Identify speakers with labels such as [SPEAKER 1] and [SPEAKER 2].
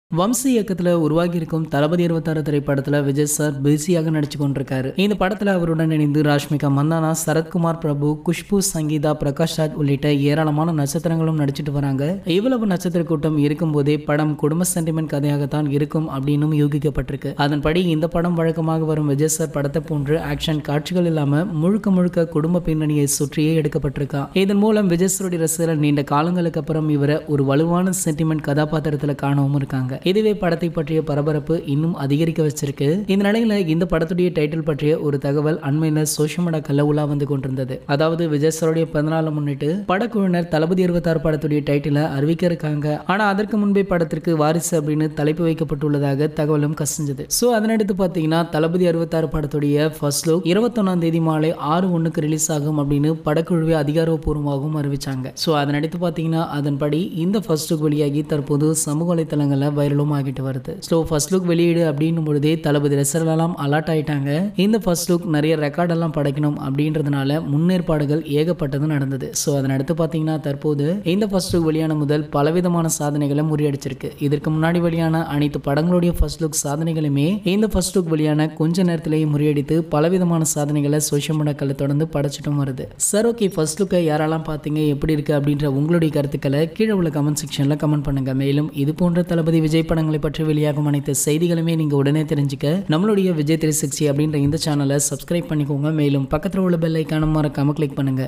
[SPEAKER 1] வம்சி இயக்கத்துல உருவாகி இருக்கும் தளபதி இருபத்தாறு திரைப்படத்துல விஜய் சார் பிஸியாக நடிச்சு கொண்டிருக்காரு இந்த படத்துல அவருடன் இணைந்து ராஷ்மிகா மந்தானா சரத்குமார் பிரபு குஷ்பு சங்கீதா பிரகாஷ் ராஜ் உள்ளிட்ட ஏராளமான நட்சத்திரங்களும் நடிச்சிட்டு வராங்க இவ்வளவு நட்சத்திர கூட்டம் இருக்கும் போதே படம் குடும்ப சென்டிமெண்ட் கதையாகத்தான் இருக்கும் அப்படின்னும் யூகிக்கப்பட்டிருக்கு அதன்படி இந்த படம் வழக்கமாக வரும் விஜய் சார் படத்தை போன்று ஆக்ஷன் காட்சிகள் இல்லாம முழுக்க முழுக்க குடும்ப பின்னணியை சுற்றியே எடுக்கப்பட்டிருக்கா இதன் மூலம் விஜய் சாருடைய ரசிகர்கள் நீண்ட காலங்களுக்கு அப்புறம் இவரை ஒரு வலுவான சென்டிமெண்ட் கதாபாத்திரத்துல காணவும் இருக்காங்க இதுவே படத்தை பற்றிய பரபரப்பு இன்னும் அதிகரிக்க வச்சிருக்கு இந்த நிலையில இந்த படத்துடைய டைட்டில் பற்றிய ஒரு தகவல் அண்மையில சோஷியல் மீடியா உலா வந்து கொண்டிருந்தது அதாவது விஜய் சாருடைய பிறந்தநாளை முன்னிட்டு படக்குழுவினர் தளபதி இருபத்தாறு படத்துடைய டைட்டிலை அறிவிக்க இருக்காங்க ஆனா அதற்கு முன்பே படத்திற்கு வாரிசு அப்படின்னு தலைப்பு வைக்கப்பட்டுள்ளதாக தகவலும் கசிஞ்சது ஸோ அதனடுத்து பார்த்தீங்கன்னா தளபதி அறுபத்தாறு படத்துடைய ஃபர்ஸ்ட் லுக் இருபத்தொன்னாம் தேதி மாலை ஆறு ஒன்றுக்கு ரிலீஸ் ஆகும் அப்படின்னு படக்குழுவே அதிகாரப்பூர்வமாகவும் அறிவிச்சாங்க ஸோ அதனடுத்து பார்த்தீங்கன்னா அதன்படி இந்த ஃபர்ஸ்ட் லுக் வெளியாகி தற்போது சமூக வலைத்தளங்களில் வைரலும் ஆகிட்டு வருது ஸோ ஃபர்ஸ்ட் லுக் வெளியீடு அப்படின்னும் பொழுதே தளபதி ரசிகர்களெல்லாம் அலர்ட் ஆயிட்டாங்க இந்த ஃபர்ஸ்ட் லுக் நிறைய ரெக்கார்டெல்லாம் படைக்கணும் அப்படின்றதுனால முன்னேற்பாடுகள் ஏகப்பட்டது நடந்தது ஸோ அதனடுத்து பார்த்தீங்கன்னா தற்போது இந்த ஃபர்ஸ்ட் லுக் வெளியான முதல் பலவிதமான சாதனைகளை முறியடிச்சிருக்கு இதற்கு முன்னாடி வெளியான அனைத்து படங்களுடைய ஃபர்ஸ்ட் லுக் சாதனைகளுமே இந்த ஃபர்ஸ்ட் லுக் வெளியான கொஞ்ச நேரத்திலேயே முறியடித்து பலவிதமான சாதனைகளை சோஷியல் மீடியாக்களை தொடர்ந்து படைச்சிட்டும் வருது சார் ஓகே ஃபர்ஸ்ட் லுக்கை யாரெல்லாம் பார்த்தீங்க எப்படி இருக்கு அப்படின்ற உங்களுடைய கருத்துக்களை கீழே உள்ள கமெண்ட் செக்ஷனில் கமெண்ட் பண்ணுங்க மேலும் இது போன்ற தளபதி விஜய் படங்களை பற்றி வெளியாகும் அனைத்து செய்திகளுமே நீங்க உடனே தெரிஞ்சுக்க நம்மளுடைய விஜய் த்ரீ சிக்ஸ்டி அப்படின்ற இந்த சேனலை சப்ஸ்கிரைப் பண்ணிக்கோங்க மேலும் பக்கத்தில் உள்ள பெல் ஐக்கான மறக்காம கிளிக் பண்ணுங்க